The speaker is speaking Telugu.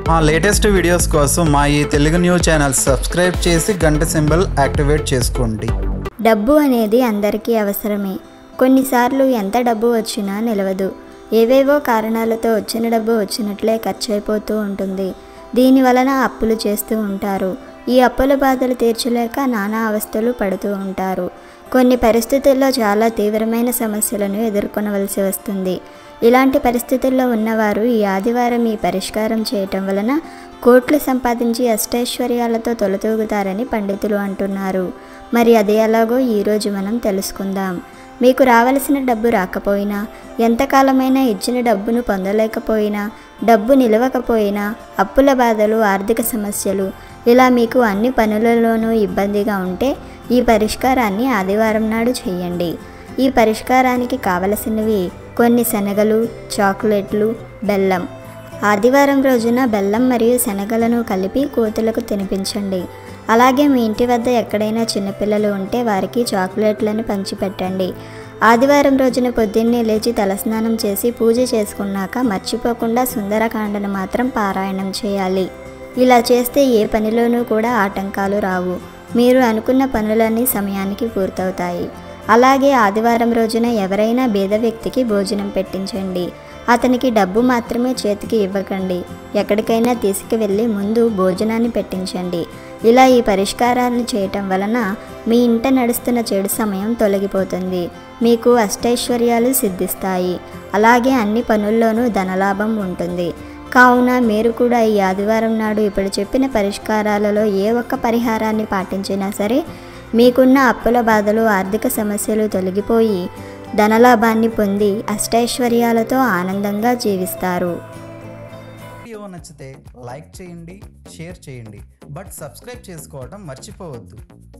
మా లేటెస్ట్ వీడియోస్ కోసం మా ఈ తెలుగు న్యూస్ ఛానల్ సబ్స్క్రైబ్ చేసి గంట సింబల్ యాక్టివేట్ చేసుకోండి డబ్బు అనేది అందరికీ అవసరమే కొన్నిసార్లు ఎంత డబ్బు వచ్చినా నిలవదు ఏవేవో కారణాలతో వచ్చిన డబ్బు వచ్చినట్లే ఖర్చు అయిపోతూ ఉంటుంది దీని వలన అప్పులు చేస్తూ ఉంటారు ఈ అప్పుల బాధలు తీర్చలేక నానా అవస్థలు పడుతూ ఉంటారు కొన్ని పరిస్థితుల్లో చాలా తీవ్రమైన సమస్యలను ఎదుర్కొనవలసి వస్తుంది ఇలాంటి పరిస్థితుల్లో ఉన్నవారు ఈ ఆదివారం ఈ పరిష్కారం చేయటం వలన కోట్లు సంపాదించి అష్టైశ్వర్యాలతో తొలతూగుతారని పండితులు అంటున్నారు మరి అది ఎలాగో ఈరోజు మనం తెలుసుకుందాం మీకు రావలసిన డబ్బు రాకపోయినా ఎంతకాలమైనా ఇచ్చిన డబ్బును పొందలేకపోయినా డబ్బు నిలవకపోయినా అప్పుల బాధలు ఆర్థిక సమస్యలు ఇలా మీకు అన్ని పనులలోనూ ఇబ్బందిగా ఉంటే ఈ పరిష్కారాన్ని ఆదివారం నాడు చేయండి ఈ పరిష్కారానికి కావలసినవి కొన్ని శనగలు చాక్లెట్లు బెల్లం ఆదివారం రోజున బెల్లం మరియు శనగలను కలిపి కోతులకు తినిపించండి అలాగే మీ ఇంటి వద్ద ఎక్కడైనా చిన్నపిల్లలు ఉంటే వారికి చాక్లెట్లను పంచిపెట్టండి ఆదివారం రోజున పొద్దున్నే లేచి తలస్నానం చేసి పూజ చేసుకున్నాక మర్చిపోకుండా సుందరకాండను మాత్రం పారాయణం చేయాలి ఇలా చేస్తే ఏ పనిలోనూ కూడా ఆటంకాలు రావు మీరు అనుకున్న పనులన్నీ సమయానికి పూర్తవుతాయి అలాగే ఆదివారం రోజున ఎవరైనా బీద వ్యక్తికి భోజనం పెట్టించండి అతనికి డబ్బు మాత్రమే చేతికి ఇవ్వకండి ఎక్కడికైనా తీసుకువెళ్ళి ముందు భోజనాన్ని పెట్టించండి ఇలా ఈ పరిష్కారాలను చేయటం వలన మీ ఇంట నడుస్తున్న చెడు సమయం తొలగిపోతుంది మీకు అష్టైశ్వర్యాలు సిద్ధిస్తాయి అలాగే అన్ని పనుల్లోనూ ధనలాభం ఉంటుంది కావున మీరు కూడా ఈ ఆదివారం నాడు ఇప్పుడు చెప్పిన పరిష్కారాలలో ఏ ఒక్క పరిహారాన్ని పాటించినా సరే మీకున్న అప్పుల బాధలు ఆర్థిక సమస్యలు తొలగిపోయి ధనలాభాన్ని పొంది అష్టైశ్వర్యాలతో ఆనందంగా జీవిస్తారు వీడియో నచ్చితే లైక్ చేయండి షేర్ చేయండి బట్ సబ్స్క్రైబ్ చేసుకోవడం మర్చిపోవద్దు